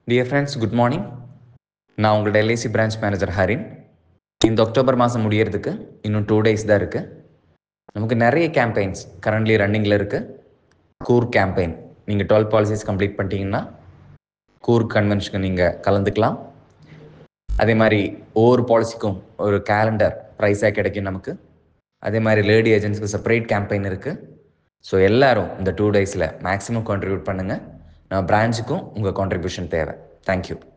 dear friends good morning நான் உங்களோட LIC branch manager Harin இந்த அக்டோபர் மாதம் முடியறதுக்கு இன்னும் டூ டேஸ் தான் இருக்குது நமக்கு நிறைய கேம்பெயின்ஸ் கரண்ட்லி ரன்னிங்கில் இருக்குது கூர் கேம்பெயின் நீங்கள் டுவெல் பாலிசிஸ் கம்ப்ளீட் பண்ணிட்டீங்கன்னா கூர் கன்வென்ஷனுக்கு நீங்கள் கலந்துக்கலாம் அதே மாதிரி ஒவ்வொரு பாலிசிக்கும் ஒரு கேலண்டர் ப்ரைஸாக கிடைக்கும் நமக்கு அதே மாதிரி லேடி ஏஜென்ட்ஸ்க்கு செப்பரேட் கேம்பெயின் இருக்குது ஸோ எல்லாரும் இந்த டூ டேஸில் மேக்ஸிமம் கான்ட்ரிபியூட் பண்ணுங்கள் நம்ம பிரான்ச்சுக்கும் உங்கள் கான்ட்ரிபியூஷன் தேவை தேங்க்யூ